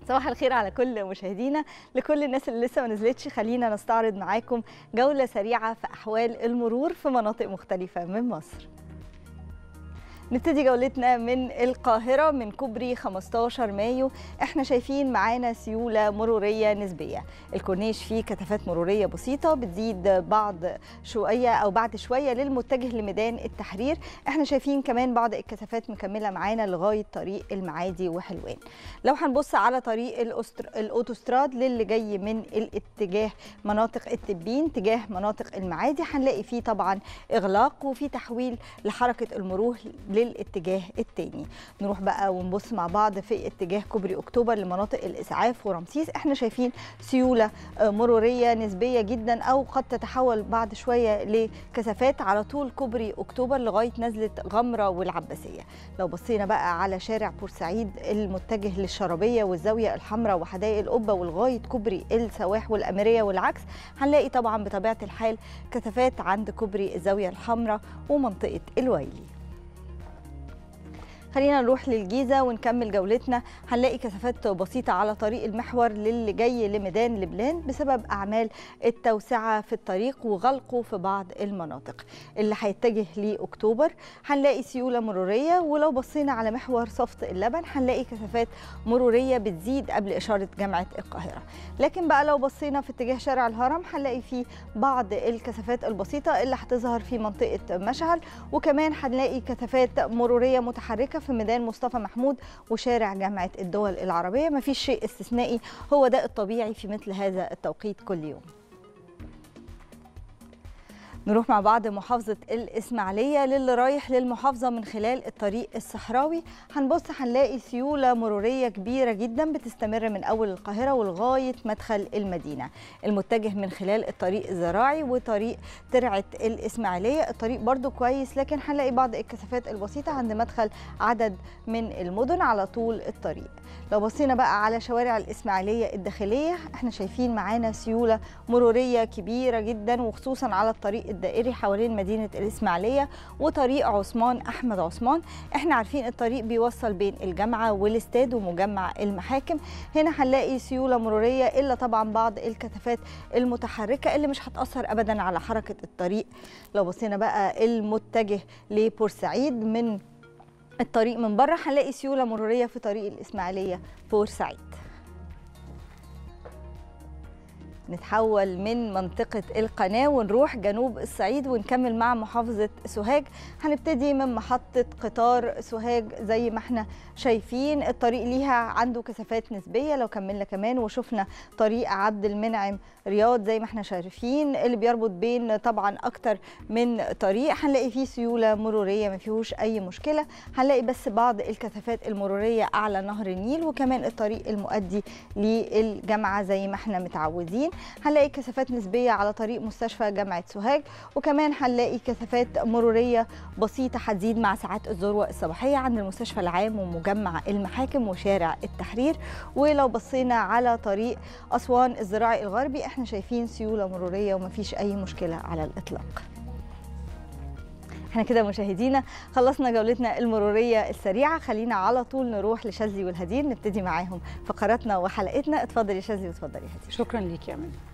صباح الخير على كل مشاهدينا لكل الناس اللي لسه ما نزلتش خلينا نستعرض معاكم جولة سريعة في أحوال المرور في مناطق مختلفة من مصر نبتدي جولتنا من القاهرة من كوبري 15 مايو احنا شايفين معانا سيولة مرورية نسبية الكورنيش فيه كثافات مرورية بسيطة بتزيد بعض شوية أو بعد شوية للمتجه لميدان التحرير احنا شايفين كمان بعض الكثافات مكملة معانا لغاية طريق المعادي وحلوان لو هنبص على طريق الأستر... الأوتوستراد للي جاي من الاتجاه مناطق التبين تجاه مناطق المعادي هنلاقي فيه طبعا إغلاق وفي تحويل لحركة المرور للاتجاه التاني نروح بقى ونبص مع بعض في اتجاه كوبري اكتوبر لمناطق الاسعاف ورمسيس احنا شايفين سيوله مروريه نسبيه جدا او قد تتحول بعد شويه لكثافات على طول كوبري اكتوبر لغايه نزله غمره والعباسيه لو بصينا بقى على شارع بورسعيد المتجه للشرابيه والزاويه الحمراء وحدائق القبه ولغايه كوبري السواح والاميريه والعكس هنلاقي طبعا بطبيعه الحال كثافات عند كوبري الزاويه الحمراء ومنطقه الويلي خلينا نروح للجيزه ونكمل جولتنا هنلاقي كثافات بسيطه على طريق المحور للي جاي لميدان لبنان بسبب اعمال التوسعه في الطريق وغلقه في بعض المناطق اللي هيتجه لاكتوبر هنلاقي سيوله مروريه ولو بصينا على محور صفت اللبن هنلاقي كثافات مروريه بتزيد قبل اشاره جامعه القاهره لكن بقى لو بصينا في اتجاه شارع الهرم هنلاقي فيه بعض الكثافات البسيطه اللي هتظهر في منطقه مشعل وكمان هنلاقي كثافات مروريه متحركه في ميدان مصطفى محمود وشارع جامعة الدول العربية ما فيش شيء استثنائي هو ده الطبيعي في مثل هذا التوقيت كل يوم نروح مع بعض محافظة الإسماعيلية للي رايح للمحافظة من خلال الطريق الصحراوي هنبص هنلاقي سيولة مرورية كبيرة جدا بتستمر من أول القاهرة ولغاية مدخل المدينة المتجه من خلال الطريق الزراعي وطريق ترعة الإسماعيلية الطريق برضو كويس لكن هنلاقي بعض الكثافات البسيطة عند مدخل عدد من المدن على طول الطريق لو بصينا بقى على شوارع الإسماعيلية الداخلية احنا شايفين معانا سيولة مرورية كبيرة جدا وخصوصا على الطريق الدائري حوالين مدينة الإسماعيلية وطريق عثمان أحمد عثمان احنا عارفين الطريق بيوصل بين الجامعة والاستاد ومجمع المحاكم هنا هنلاقي سيولة مرورية إلا طبعا بعض الكثافات المتحركة اللي مش هتأثر أبدا على حركة الطريق لو بصينا بقى المتجه لبورسعيد من الطريق من بره هنلاقي سيولة مرورية في طريق الإسماعيلية بورسعيد نتحول من منطقة القناة ونروح جنوب الصعيد ونكمل مع محافظة سوهاج هنبتدي من محطة قطار سوهاج زي ما احنا شايفين الطريق ليها عنده كثافات نسبية لو كملنا كمان وشفنا طريق عبد المنعم رياض زي ما احنا شايفين اللي بيربط بين طبعا اكتر من طريق هنلاقي فيه سيولة مرورية ما فيهوش اي مشكلة هنلاقي بس بعض الكثافات المرورية اعلى نهر النيل وكمان الطريق المؤدي للجامعة زي ما احنا متعودين هنلاقي كثافات نسبية على طريق مستشفى جامعة سوهاج وكمان هنلاقي كثافات مرورية بسيطة هتزيد مع ساعات الذروة الصباحية عند المستشفى العام ومجمع المحاكم وشارع التحرير ولو بصينا على طريق أسوان الزراعي الغربي احنا شايفين سيولة مرورية ومفيش أي مشكلة على الإطلاق احنا كده مشاهدينا خلصنا جولتنا المرورية السريعة خلينا على طول نروح لشاذلي والهدير نبتدي معاهم فقراتنا وحلقتنا اتفضلي شاذلي واتفضلي هدير شكرا ليك يا امين